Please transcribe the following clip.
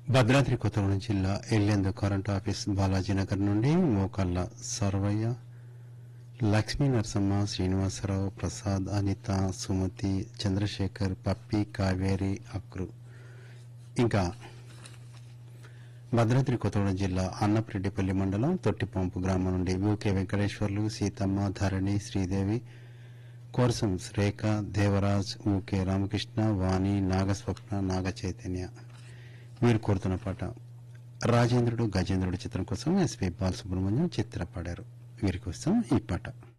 భద్రాద్రి కొత్తగూడెం జిల్లా ఎల్లెందు current office Balaji Nagar నుండి మోకల్ల సర్వయ్య లక్ష్మీ నరసమ్మ శ్రీనివాసరావు ప్రసాద్ అనిత సుమతి చంద్రశేఖర్ పప్పి కావేరి అక్రు ఇంకా భద్రాద్రి కొత్తగూడెం జిల్లా అన్నపరెడ్డిపల్లి మండలం తొట్టిపంపు గ్రామం నుండి యూకే వెంకటేశ్వర్లు సీతమ్మ ధరణి శ్రీదేవి కోరసం రేఖ దేవరాజ్ ఊకే రామకృష్ణ వాణి నాగస్వప్న నాగ చైతన్య వీరు కోరుతున్న పాట రాజేంద్రుడు గజేంద్రుడు చిత్రం కోసం ఎస్పీ బాలసుబ్రహ్మణ్యం చిత్ర పాడారు వీరి కోసం ఈ పాట